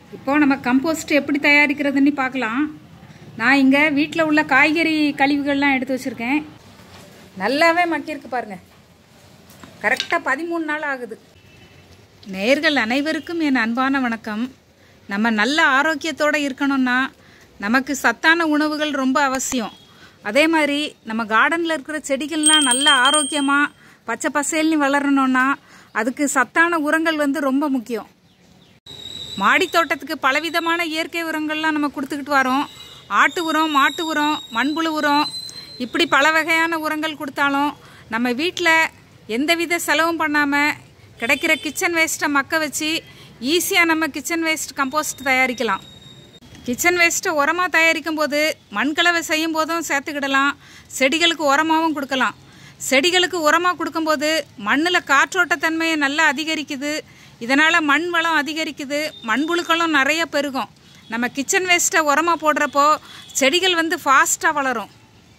இப்போ நம்ம கம்போஸ்ட் எப்படி தயாரிக்கிறதுன்னு பார்க்கலாம் நான் இங்கே வீட்டில் உள்ள காய்கறி கழிவுகள்லாம் எடுத்து வச்சுருக்கேன் நல்லாவே மக்கியிருக்கு பாருங்க கரெக்டாக பதிமூணு நாள் ஆகுது நேர்கள் அனைவருக்கும் என் அன்பான வணக்கம் நம்ம நல்ல ஆரோக்கியத்தோடு இருக்கணும்னா நமக்கு சத்தான உணவுகள் ரொம்ப அவசியம் அதே மாதிரி நம்ம கார்டனில் இருக்கிற செடிகள்லாம் நல்ல ஆரோக்கியமாக பச்சை பசேல்னு வளரணும்னா அதுக்கு சத்தான உரங்கள் வந்து ரொம்ப முக்கியம் மாடி தோட்டத்துக்கு பலவிதமான இயற்கை உரங்கள்லாம் நம்ம கொடுத்துக்கிட்டு வரோம் ஆட்டு உரம் மாட்டு உரம் மண்புழு உரம் இப்படி பல வகையான உரங்கள் கொடுத்தாலும் நம்ம வீட்டில் எந்தவித செலவும் பண்ணாமல் கிடைக்கிற கிச்சன் வேஸ்ட்டை மக்க வச்சு ஈஸியாக நம்ம கிச்சன் வேஸ்ட் கம்போஸ்ட் தயாரிக்கலாம் கிச்சன் வேஸ்ட்டை உரமாக தயாரிக்கும் போது மண்கலவை செய்யும் போதும் சேர்த்துக்கிடலாம் செடிகளுக்கு உரமாகவும் கொடுக்கலாம் செடிகளுக்கு உரமாக கொடுக்கும்போது மண்ணில் காற்றோட்டத்தன்மையை நல்லா அதிகரிக்குது இதனால் மண் வளம் அதிகரிக்குது மண்புழுக்களும் நிறைய பெருகும் நம்ம கிச்சன் வேஸ்ட்டை உரமாக போடுறப்போ செடிகள் வந்து ஃபாஸ்ட்டாக வளரும்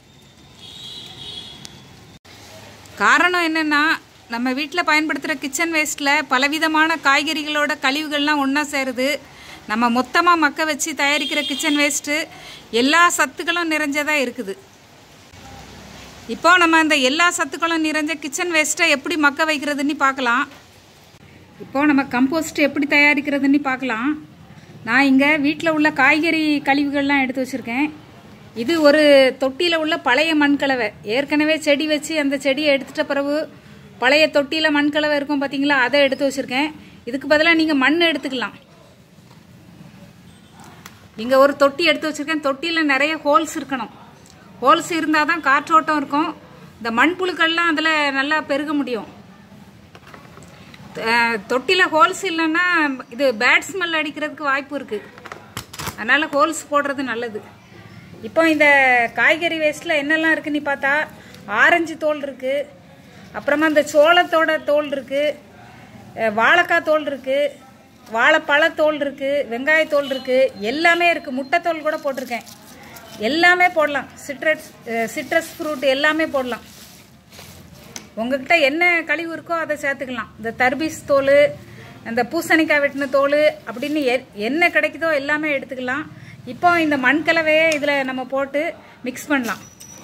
காரணம் என்னென்னா நம்ம வீட்டில் பயன்படுத்துகிற கிச்சன் வேஸ்ட்டில் பலவிதமான காய்கறிகளோட கழிவுகள்லாம் ஒன்றா சேருது நம்ம மொத்தமாக மக்க வச்சு தயாரிக்கிற கிச்சன் வேஸ்ட்டு எல்லா சத்துக்களும் நிறைஞ்சதாக இருக்குது இப்போ நம்ம அந்த எல்லா சத்துக்களும் நிறைஞ்ச கிச்சன் வேஸ்ட்டை எப்படி மக்க வைக்கிறதுன்னு பார்க்கலாம் இப்போ நம்ம கம்போஸ்ட் எப்படி தயாரிக்கிறதுன்னு பார்க்கலாம் நான் இங்கே வீட்டில் உள்ள காய்கறி கழிவுகள்லாம் எடுத்து வச்சுருக்கேன் இது ஒரு தொட்டியில் உள்ள பழைய மண்கலவை ஏற்கனவே செடி வச்சு அந்த செடியை எடுத்துட்ட பிறகு பழைய தொட்டியில் மண்கலவை இருக்கும் பார்த்தீங்களா அதை எடுத்து வச்சுருக்கேன் இதுக்கு பதிலாக நீங்கள் மண் எடுத்துக்கலாம் இங்கே ஒரு தொட்டி எடுத்து வச்சுருக்கேன் தொட்டியில் நிறைய ஹோல்ஸ் இருக்கணும் ஹோல்ஸ் இருந்தால் தான் காற்றோட்டம் இருக்கும் இந்த மண்புழுக்கள்லாம் அதில் நல்லா பெருக முடியும் தொட்டியில் ஹோல்ஸ் இல்லைன்னா இது பேட் ஸ்மெல் அடிக்கிறதுக்கு வாய்ப்பு இருக்குது அதனால் ஹோல்ஸ் போடுறது நல்லது இப்போ இந்த காய்கறி வேஸ்ட்டில் என்னெல்லாம் இருக்குன்னு பார்த்தா ஆரஞ்சு தோல் இருக்குது அப்புறமா இந்த சோளத்தோட தோல் இருக்குது வாழைக்காய் தோல் இருக்குது வாழைப்பழ தோல் இருக்குது வெங்காயத்தோல் இருக்குது எல்லாமே இருக்குது முட்டைத்தோல் கூட போட்டிருக்கேன் எல்லாமே போடலாம் சிட்ரஸ் சிட்ரஸ் ஃப்ரூட் எல்லாமே போடலாம் உங்ககிட்ட என்ன கழிவு இருக்கோ அதை சேர்த்துக்கலாம் இந்த தர்பீஸ் தோல் அந்த பூசணிக்காய் வெட்டின தோல் அப்படின்னு என்ன கிடைக்குதோ எல்லாமே எடுத்துக்கலாம் இப்போ இந்த மண் கலவையை இதில் நம்ம போட்டு மிக்ஸ் பண்ணலாம்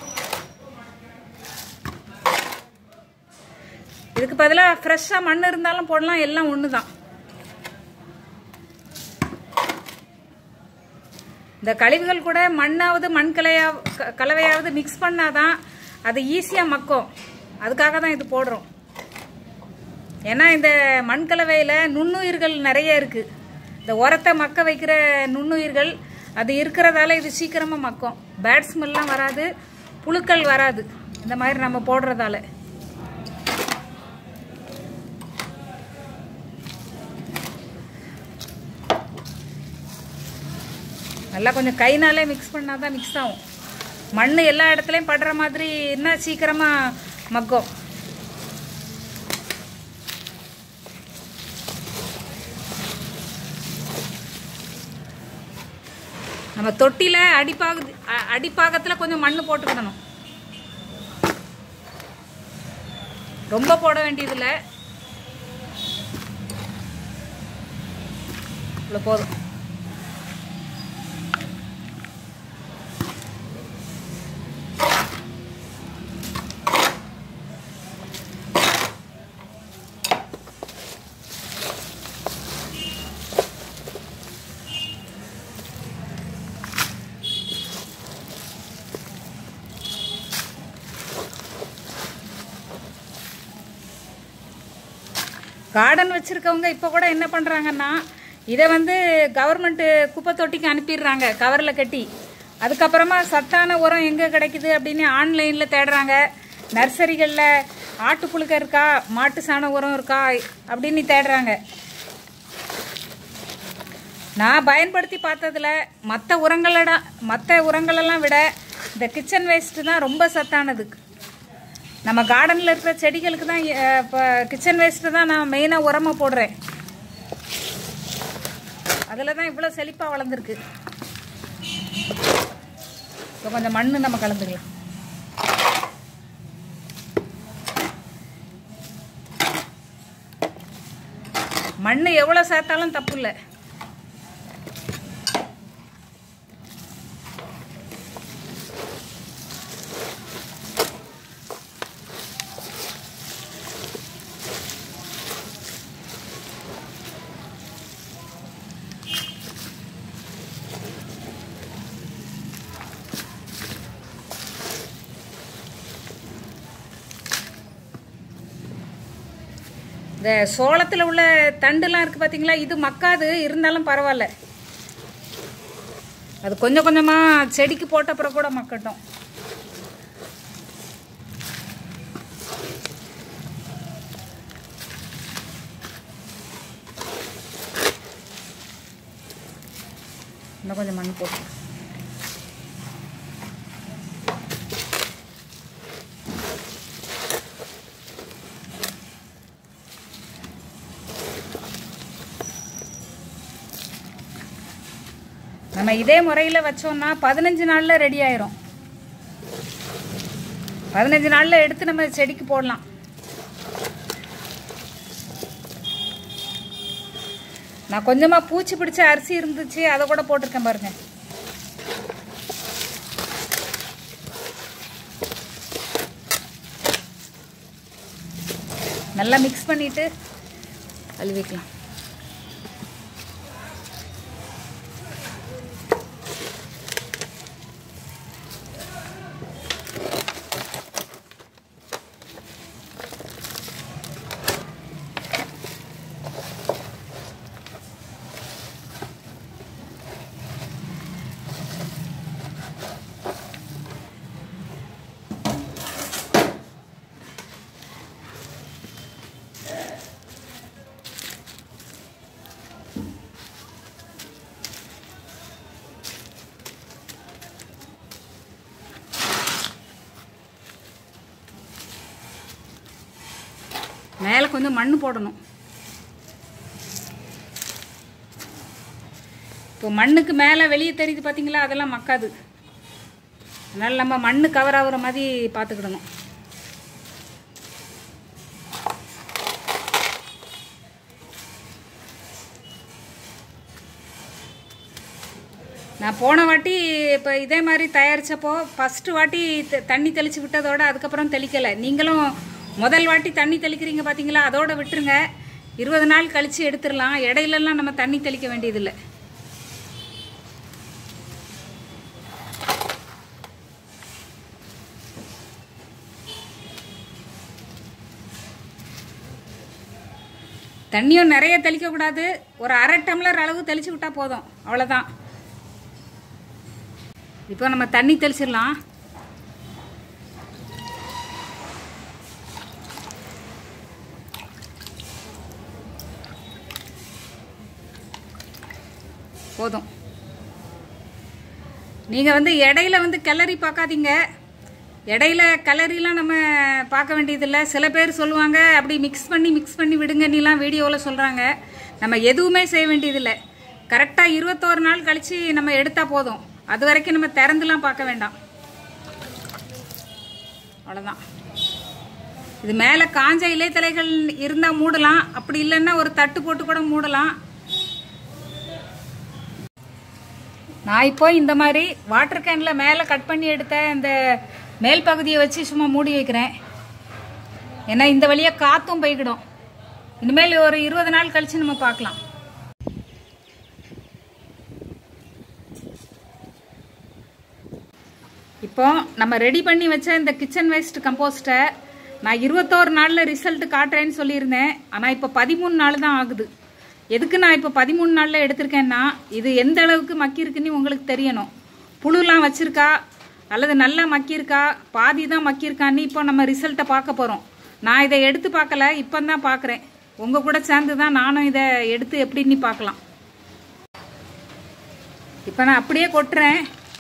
இதுக்கு பதிலாக ஃப்ரெஷ்ஷாக மண் இருந்தாலும் போடலாம் எல்லாம் ஒன்று தான் இந்த கழிவுகள் கூட மண்ணாவது மண் கலையா கலவையாவது மிக்ஸ் பண்ணாதான் அது ஈஸியாக மக்கும் அதுக்காக தான் இது போடுறோம் ஏன்னா இந்த மண் கலவையில் நுண்ணுயிர்கள் நிறைய இருக்குது இந்த உரத்தை மக்க வைக்கிற நுண்ணுயிர்கள் அது இருக்கிறதால இது சீக்கிரமாக மக்கும் பேட் ஸ்மெல்லாம் வராது புழுக்கள் வராது இந்த மாதிரி நம்ம போடுறதால நல்லா கொஞ்சம் கைனாலே மிக்ஸ் பண்ணால் தான் மிக்ஸ் ஆகும் மண் எல்லா இடத்துலையும் படுற மாதிரி என்ன சீக்கிரமாக மக்கும் நம்ம தொட்டியில் அடிப்பாக அடிப்பாகத்தில் கொஞ்சம் மண் போட்டுக்கிடணும் ரொம்ப போட வேண்டியதில்லை இவ்வளோ போதும் கார்டன் வச்சுருக்கவங்க இப்போ கூட என்ன பண்ணுறாங்கன்னா இதை வந்து கவர்மெண்ட்டு குப்பை தொட்டிக்கு அனுப்பிடுறாங்க கவரில் கட்டி அதுக்கப்புறமா சத்தான உரம் எங்கே கிடைக்குது அப்படின்னு ஆன்லைனில் தேடுறாங்க நர்சரிகளில் ஆட்டுப்புழுக்க இருக்கா மாட்டு சாண உரம் இருக்கா அப்படின்னு தேடுறாங்க நான் பயன்படுத்தி பார்த்ததில் மற்ற உரங்களோட மற்ற உரங்களெல்லாம் விட இந்த கிச்சன் வேஸ்ட்டு தான் ரொம்ப சத்தானது நம்ம கார்டனில் இருக்கிற செடிகளுக்கு தான் இப்போ கிச்சன் வேஸ்ட்டு தான் நான் மெயினாக உரமாக போடுறேன் அதில் தான் இவ்வளோ செழிப்பாக வளர்ந்துருக்கு இப்போ கொஞ்சம் மண் நம்ம கலந்துக்கலாம் மண் எவ்வளோ சேர்த்தாலும் தப்பு இல்லை இந்த சோளத்தில் உள்ள தண்டுலாம் இருக்குது பார்த்தீங்களா இது மக்காது இருந்தாலும் பரவாயில்ல அது கொஞ்சம் கொஞ்சமாக செடிக்கு போட்ட அப்புறம் கூட மக்கட்டும் இன்னும் கொஞ்சம் மண் போட்டு நம்ம இதே முறையில் வச்சோம்னா பதினஞ்சு நாளில் ரெடி ஆயிரும் பதினஞ்சு நாளில் எடுத்து நம்ம செடிக்கு போடலாம் நான் கொஞ்சமாக பூச்சி பிடிச்ச அரிசி இருந்துச்சு அதை கூட போட்டிருக்கேன் பாருங்க நல்லா மிக்ஸ் பண்ணிட்டு அழுவிக்கலாம் மேலே கொஞ்சம் மண் போடணும் இப்போ மண்ணுக்கு மேலே வெளியே தெரியுது பார்த்தீங்களா அதெல்லாம் மக்காது அதனால் நம்ம மண் கவர் ஆகுற மாதிரி பார்த்துக்கிடணும் நான் போன வாட்டி இப்போ இதே மாதிரி தயாரித்தப்போ ஃபஸ்ட்டு வாட்டி த- தண்ணி தெளித்து விட்டதோட அதுக்கப்புறம் தெளிக்கலை நீங்களும் முதல் வாட்டி தண்ணி தெளிக்கிறீங்க பார்த்தீங்களா அதோட விட்டுருங்க இருபது நாள் கழித்து எடுத்துடலாம் இடையிலலாம் நம்ம தண்ணி தெளிக்க வேண்டியதில்லை தண்ணியும் நிறைய தெளிக்கக்கூடாது ஒரு அரை டம்ளர் அளவு தெளித்து விட்டால் போதும் அவ்வளோதான் இப்போ நம்ம தண்ணி தெளிச்சிடலாம் போதும் நீங்கள் வந்து இடையில வந்து கிளறி பார்க்காதீங்க இடையில கிளறிலாம் நம்ம பார்க்க வேண்டியதில்லை சில பேர் சொல்லுவாங்க அப்படி மிக்ஸ் பண்ணி மிக்ஸ் பண்ணி விடுங்க நீலாம் வீடியோவில் சொல்கிறாங்க நம்ம எதுவுமே செய்ய வேண்டியதில்லை கரெக்டாக இருபத்தோரு நாள் கழித்து நம்ம எடுத்தால் போதும் அது வரைக்கும் நம்ம திறந்துலாம் பார்க்க வேண்டாம் அவ்வளோதான் இது மேலே காஞ்ச இலைத்தலைகள் இருந்தால் மூடலாம் அப்படி இல்லைன்னா ஒரு தட்டு போட்டு கூட மூடலாம் நான் இப்போ இந்த மாதிரி வாட்டர் கேனில் மேலே கட் பண்ணி எடுத்த இந்த மேல் பகுதியை வச்சு சும்மா மூடி வைக்கிறேன் ஏன்னா இந்த வழியாக காற்றும் போய்கிடும் இனிமேல் ஒரு இருபது நாள் கழித்து நம்ம பார்க்கலாம் இப்போ நம்ம ரெடி பண்ணி வச்ச இந்த கிச்சன் வேஸ்ட் கம்போஸ்ட்டை நான் இருபத்தோரு நாளில் ரிசல்ட் காட்டுறேன்னு சொல்லியிருந்தேன் ஆனால் இப்போ பதிமூணு நாள் தான் ஆகுது எதுக்கு நான் இப்போ பதிமூணு நாளில் எடுத்திருக்கேன்னா இது எந்த அளவுக்கு மக்கியிருக்குன்னு உங்களுக்கு தெரியணும் புழுலாம் வச்சிருக்கா அல்லது நல்லா மக்கியிருக்கா பாதி தான் மக்கியிருக்கான்னு இப்போ நம்ம ரிசல்ட்டை பார்க்க போகிறோம் நான் இதை எடுத்து பார்க்கல இப்போ தான் பார்க்குறேன் உங்கள் கூட சேர்ந்து தான் நானும் இதை எடுத்து எப்படின்னு பார்க்கலாம் இப்போ நான் அப்படியே கொட்டுறேன்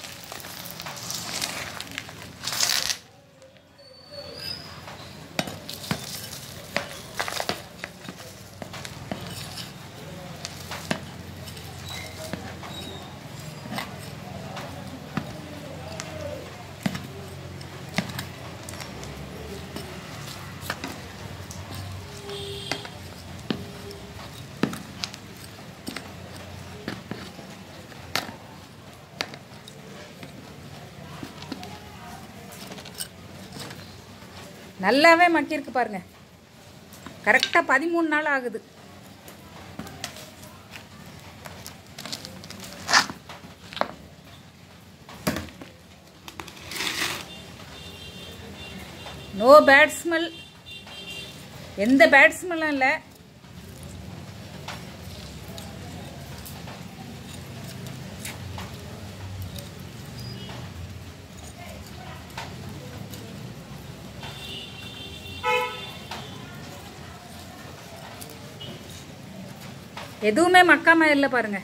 நல்லாவே மக்கியிருக்கு பாருங்க கரெக்டாக பதிமூணு நாள் ஆகுது நோ பேட் ஸ்மெல் எந்த பேட் ஸ்மெல்லும் இல்லை எதுவுமே மக்காம இல்லை பாருங்க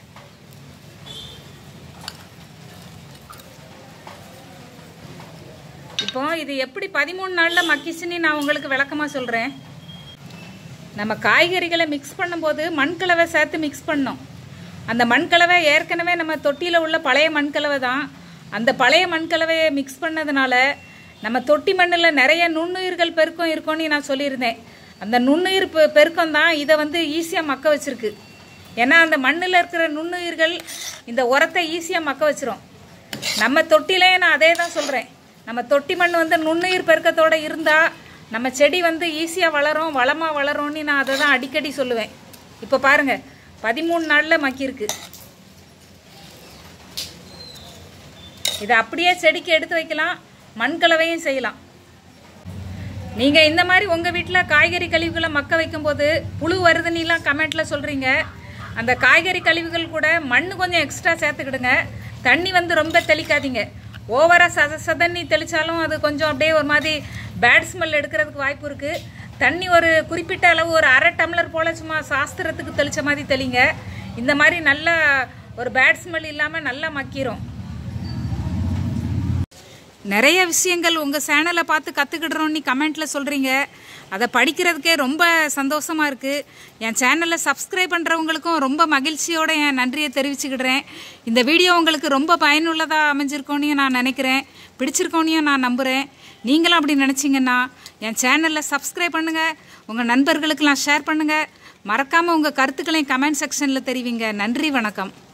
இப்போ இது எப்படி பதிமூணு நாளில் மக்கிச்சுன்னு நான் உங்களுக்கு விளக்கமாக சொல்கிறேன் நம்ம காய்கறிகளை மிக்ஸ் பண்ணும்போது மண்கலவை சேர்த்து மிக்ஸ் பண்ணோம் அந்த மண்கலவை ஏற்கனவே நம்ம தொட்டியில் உள்ள பழைய மண்கலவை தான் அந்த பழைய மண்கலவையை மிக்ஸ் பண்ணதுனால நம்ம தொட்டி மண்ணில் நிறைய நுண்ணுயிர்கள் பெருக்கம் இருக்கும்னு நான் சொல்லியிருந்தேன் அந்த நுண்ணுயிர் பெ- பெருக்கம் தான் இதை வந்து ஈஸியாக மக்க வச்சிருக்கு ஏன்னா அந்த மண்ணில் இருக்கிற நுண்ணுயிர்கள் இந்த உரத்தை ஈஸியாக மக்க வச்சிரும் நம்ம தொட்டிலே நான் அதே தான் சொல்கிறேன் நம்ம தொட்டி மண் வந்து நுண்ணுயிர் பெருக்கத்தோட இருந்தால் நம்ம செடி வந்து ஈஸியாக வளரும் வளமாக வளரும்னு நான் அதை தான் அடிக்கடி சொல்லுவேன் இப்போ பாருங்க பதிமூணு நாளில் மக்கியிருக்கு இதை அப்படியே செடிக்கு எடுத்து வைக்கலாம் மண்கலவையும் செய்யலாம் நீங்கள் இந்த மாதிரி உங்கள் வீட்டில் காய்கறி கழிவுகளை மக்க வைக்கும்போது புழு வருதுன்னுலாம் கமெண்ட்டில் சொல்கிறீங்க அந்த காய்கறி கழிவுகள் கூட மண் கொஞ்சம் எக்ஸ்ட்ரா சேர்த்துக்கிடுங்க தண்ணி வந்து ரொம்ப தெளிக்காதீங்க ஓவராக சத சதண்ணி தெளித்தாலும் அது கொஞ்சம் அப்படியே ஒரு மாதிரி பேட் ஸ்மெல் எடுக்கிறதுக்கு வாய்ப்பு இருக்குது தண்ணி ஒரு குறிப்பிட்ட அளவு ஒரு அரை டம்ளர் போல் சும்மா சாஸ்திரத்துக்கு தெளித்த மாதிரி தெளிங்க இந்த மாதிரி நல்லா ஒரு பேட் ஸ்மெல் இல்லாமல் நல்லா மக்கிரும் நிறைய விஷயங்கள் உங்கள் சேனலை பார்த்து கற்றுக்கிடுறோன்னு கமெண்ட்டில் சொல்கிறீங்க அதை படிக்கிறதுக்கே ரொம்ப சந்தோஷமாக இருக்குது என் சேனலை சப்ஸ்கிரைப் பண்ணுறவங்களுக்கும் ரொம்ப மகிழ்ச்சியோட என் நன்றியை தெரிவிச்சுக்கிடுறேன் இந்த வீடியோ உங்களுக்கு ரொம்ப பயனுள்ளதாக அமைஞ்சிருக்கோன்னு நான் நினைக்கிறேன் பிடிச்சிருக்கோனையும் நான் நம்புகிறேன் நீங்களும் அப்படி நினச்சிங்கன்னா என் சேனலில் சப்ஸ்கிரைப் பண்ணுங்கள் உங்கள் நண்பர்களுக்கெல்லாம் ஷேர் பண்ணுங்கள் மறக்காமல் உங்கள் கருத்துக்களையும் கமெண்ட் செக்ஷனில் தெரிவிங்க நன்றி வணக்கம்